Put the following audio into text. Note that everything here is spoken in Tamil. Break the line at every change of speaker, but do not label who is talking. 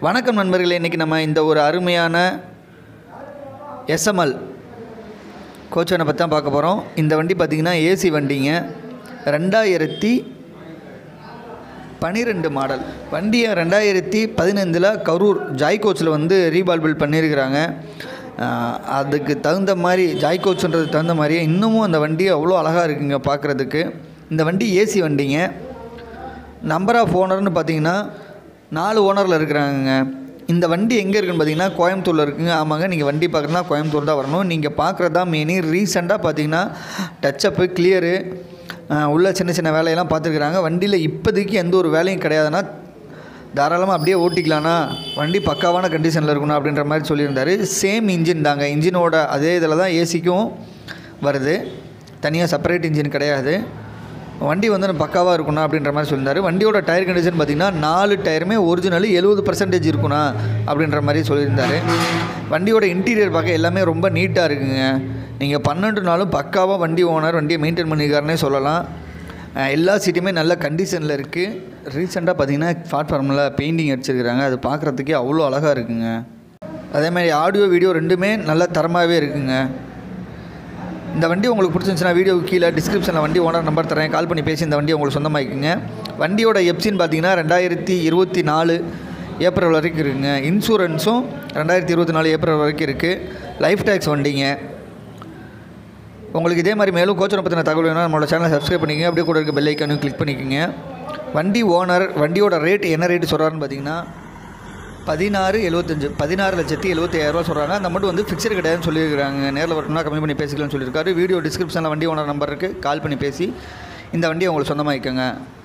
வணக்கம் நண்பர்களே இன்றைக்கி நம்ம இந்த ஒரு அருமையான எஸ்எம்எல் கோச் வேனை பற்றி தான் பார்க்க போகிறோம் இந்த வண்டி பார்த்திங்கன்னா ஏசி வண்டிங்க ரெண்டாயிரத்தி பன்னிரெண்டு மாடல் வண்டியை ரெண்டாயிரத்தி பதினைந்தில் கரூர் ஜாய் கோச்சில் வந்து ரீபால் பில்ட் பண்ணியிருக்கிறாங்க ஆஹ் அதுக்கு தகுந்த மாதிரி ஜாய் கோச்சுன்றது தகுந்த மாதிரியே இன்னமும் அந்த வண்டி அவ்வளோ அழகாக இருக்குங்க பார்க்குறதுக்கு இந்த வண்டி ஏசி வண்டிங்க நம்பர் ஆஃப் ஓனர்னு பார்த்தீங்கன்னா நாலு ஓனரில் இருக்கிறாங்கங்க இந்த வண்டி எங்கே இருக்குன்னு பார்த்தீங்கன்னா கோயம்புத்தூரில் இருக்குங்க ஆமாங்க நீங்கள் வண்டி பார்க்குறதுனா கோயம்புத்தூர் தான் வரணும் நீங்கள் பார்க்குறது தான் மெயினி ரீசெண்டாக பார்த்தீங்கன்னா டச்சப்பு கிளியரு உள்ள சின்ன சின்ன வேலையெல்லாம் பார்த்துருக்குறாங்க வண்டியில் இப்போதைக்கு எந்த ஒரு வேலையும் கிடையாதுன்னா தாராளமாக அப்படியே ஓட்டிக்கலாம்னா வண்டி பக்காவான கண்டிஷனில் இருக்கணும் அப்படின்ற மாதிரி சொல்லியிருந்தாரு சேம் இன்ஜின் தாங்க இன்ஜினோட அதே இதில் தான் ஏசிக்கும் வருது தனியாக செப்பரேட் இன்ஜின் கிடையாது வண்டி வந்து பக்காவாக இருக்கணும் அப்படின்ற மாதிரி சொல்லியிருந்தாரு வண்டியோட டயர் கண்டிஷன் பார்த்திங்கன்னா நாலு டயருமே ஒரிஜினல் எழுபது பர்சன்டேஜ் இருக்கணும் அப்படின்ற மாதிரி சொல்லியிருந்தாரு வண்டியோட இன்டீரியர் பார்க்க எல்லாமே ரொம்ப நீட்டாக இருக்குங்க நீங்கள் பன்னெண்டு நாளும் பக்காவாக வண்டி ஓனர் வண்டியை மெயின்டைன் பண்ணியிருக்காருனே சொல்லலாம் அஹ் எல்லா சீட்டுமே நல்ல கண்டிஷனில் இருக்குது ரீசெண்டாக பார்த்தீங்கன்னா பிளாட்ஃபார்மில் பெயிண்டிங் அடிச்சிருக்கிறாங்க அது பார்க்குறதுக்கே அவ்வளோ அழகாக இருக்குங்க அதே மாதிரி ஆடியோ வீடியோ ரெண்டுமே நல்ல தரமாகவே இருக்குங்க இந்த வண்டி உங்களுக்கு பிடிச்சிருந்துச்சுன்னா வீடியோ கீழே டிஸ்கிரிப்ஷனில் வண்டி ஓனர் நம்பர் தரேன் கால் பண்ணி பேசி இந்த வண்டி உங்களுக்கு சொந்தமாக்கிங்க வண்டியோட எப்சின்னு பார்த்தீங்கன்னா ரெண்டாயிரத்தி இருபத்தி நாலு ஏப்ரல் வரைக்கும் இருக்குங்க இன்சூரன்ஸும் ரெண்டாயிரத்தி இருபத்தி நாலு ஏப்ரல் வரைக்கும் இருக்குது லைஃப் டேக்ஸ் வண்டிங்க உங்களுக்கு இதே மாதிரி மேலும் கோச்சனை பற்றின தகவல் வேணும் நம்மளோட சேனலை சப்ஸ்கிரைப் பண்ணிக்கங்க அப்படியே கூட இருக்க பெல் ஐக்கானும் கிளிக் பண்ணிக்கோங்க வண்டி ஓனர் வண்டியோட ரேட் என்ன ரேட் சொல்கிறாருன்னு பார்த்தீங்கன்னா பதினாறு எழுபத்தஞ்சு பதினாறு லட்சத்தி எழுபத்தி ஆயிரரூவா சொல்கிறாங்க அந்த மட்டும் வந்து ஃபிக்ஸட் கிடையாதுன்னு சொல்லியிருக்காங்க நேரில் வரணும்னா கம்மி பண்ணி பேசிக்கலாம்னு சொல்லியிருக்காரு வீடியோ டிஸ்கிரிப்ஷனில் வண்டி ஓனர் நம்பர் இருக்குது கால் பண்ணி பேசி இந்த வண்டியை உங்களுக்கு சொந்தமாகிக்கோங்க